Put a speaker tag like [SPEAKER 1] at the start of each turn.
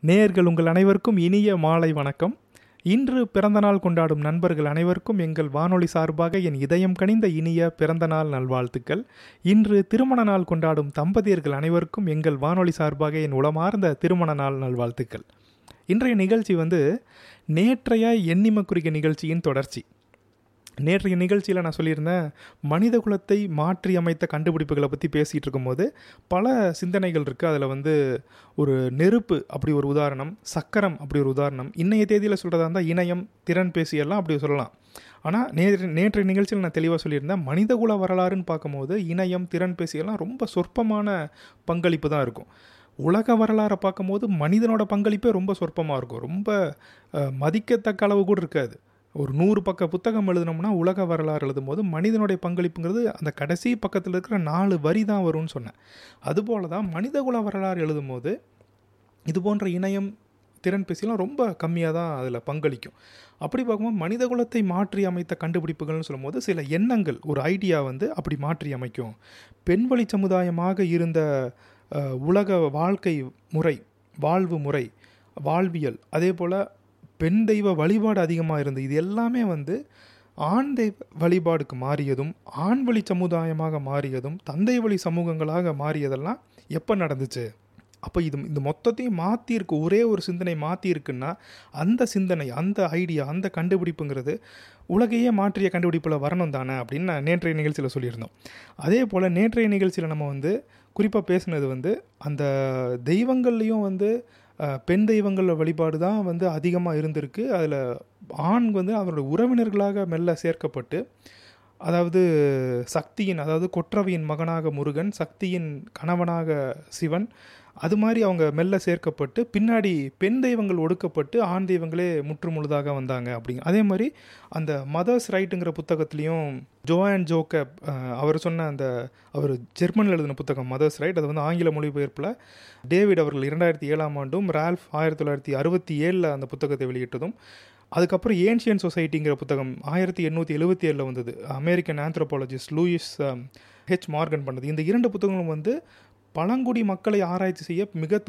[SPEAKER 1] நேயர்கள் உங்கள் அனைவருக்கும் இனிய மாலை வணக்கம் இன்று பிறந்தநாள் கொண்டாடும் நண்பர்கள் அனைவருக்கும் எங்கள் வானொலி சார்பாக என் இதயம் கனிந்த இனிய பிறந்தநாள் நல்வாழ்த்துக்கள் இன்று திருமண நாள் கொண்டாடும் தம்பதியர்கள் அனைவருக்கும் எங்கள் வானொலி சார்பாக என் உளமார்ந்த திருமண நாள் நல்வாழ்த்துக்கள் இன்றைய நிகழ்ச்சி வந்து நேற்றைய எண்ணிம குறிக்க நிகழ்ச்சியின் தொடர்ச்சி நேற்றைய நிகழ்ச்சியில் நான் சொல்லியிருந்தேன் மனித குலத்தை மாற்றி அமைத்த கண்டுபிடிப்புகளை பற்றி பேசிகிட்டு இருக்கும்போது பல சிந்தனைகள் இருக்குது அதில் வந்து ஒரு நெருப்பு அப்படி ஒரு உதாரணம் சக்கரம் அப்படி ஒரு உதாரணம் இன்றைய தேதியில் சொல்கிறதா இருந்தால் இணையம் திறன் பேசியெல்லாம் அப்படி சொல்லலாம் ஆனால் நேற்று நேற்றைய நிகழ்ச்சியில் நான் தெளிவாக சொல்லியிருந்தேன் மனிதகுல வரலாறுன்னு பார்க்கும்போது இணையம் திறன் பேசியெல்லாம் ரொம்ப சொற்பமான பங்களிப்பு தான் இருக்கும் உலக வரலாறை பார்க்கும்போது மனிதனோட பங்களிப்பே ரொம்ப சொற்பமாக இருக்கும் ரொம்ப அஹ், மதிக்கத்தக்க அளவு கூட இருக்காது ஒரு நூறு பக்க புத்தகம் எழுதினோம்னா உலக வரலாறு எழுதும் போது மனிதனுடைய பங்களிப்புங்கிறது அந்த கடைசி பக்கத்தில் இருக்கிற நாலு வரி தான் வரும்னு சொன்னேன் அதுபோல தான் மனிதகுல வரலாறு எழுதும் போது இது போன்ற இணையம் திறன் பேசிலாம் ரொம்ப கம்மியாக தான் அதில் பங்களிக்கும் அப்படி பார்க்கும்போது மனித குலத்தை மாற்றி அமைத்த கண்டுபிடிப்புகள்னு சொல்லும்போது சில எண்ணங்கள் ஒரு ஐடியா வந்து அப்படி மாற்றி அமைக்கும் பெண்வழி சமுதாயமாக இருந்த அஹ், உலக வாழ்க்கை முறை வாழ்வு முறை வாழ்வியல் அதே போல் பெண் தெய்வ வழிபாடு அதிகமாக இருந்தது இது எல்லாமே வந்து ஆண் தெய்வ வழிபாடுக்கு மாறியதும் ஆண் வழி சமுதாயமாக மாறியதும் தந்தை வழி சமூகங்களாக மாறியதெல்லாம் எப்போ நடந்துச்சு அப்போ இது இந்த மொத்தத்தையும் மாற்றிருக்கு ஒரே ஒரு சிந்தனை மாற்றிருக்குன்னா அந்த சிந்தனை அந்த ஐடியா அந்த கண்டுபிடிப்புங்கிறது உலகையே மாற்றிய கண்டுபிடிப்பில் வரணும் தானே அப்படின்னு நான் நேற்றைய நிகழ்ச்சியில் சொல்லியிருந்தோம் அதே போல் நேற்றைய நிகழ்ச்சியில் நம்ம வந்து குறிப்பாக பேசுனது வந்து அந்த தெய்வங்கள்லேயும் வந்து அஹ், பெண் தெய்வங்கள் வழிபாடு தான் வந்து அதிகமாக இருந்திருக்கு அதில் ஆண் வந்து அவரோட உறவினர்களாக மெல்ல சேர்க்கப்பட்டு அதாவது சக்தியின் அதாவது கொற்றவையின் மகனாக முருகன் சக்தியின் கணவனாக சிவன் அது மாதிரி அவங்க மெல்ல சேர்க்கப்பட்டு பின்னாடி பெண் தெய்வங்கள் ஒடுக்கப்பட்டு ஆண் தெய்வங்களே முற்றுமுழுதாக வந்தாங்க அப்படிங்க அதே மாதிரி அந்த மதர்ஸ் ரைட்டுங்கிற புத்தகத்துலேயும் ஜோஆன் ஜோக்கப் அஹ், அவர் சொன்ன அந்த அவர் ஜெர்மனில் எழுதின புத்தகம் மதர்ஸ் ரைட் அது வந்து ஆங்கில மொழிபெயர்ப்பில் டேவிட் அவர்கள் இரண்டாயிரத்தி ஏழாம் ஆண்டும் ரால்ஃப் ஆயிரத்தி தொள்ளாயிரத்தி அறுபத்தி ஏழில் அந்த புத்தகத்தை வெளியிட்டதும் அதுக்கப்புறம் ஏன்ஷியன் சொசைட்டிங்கிற புத்தகம் ஆயிரத்தி எண்ணூற்றி எழுபத்தி ஏழில் வந்தது American anthropologist Lewis H Morgan பண்ணது இந்த இரண்டு புத்தகங்களும் வந்து பழங்குடி மக்களை ஆராய்ச்சி செய்ய மிக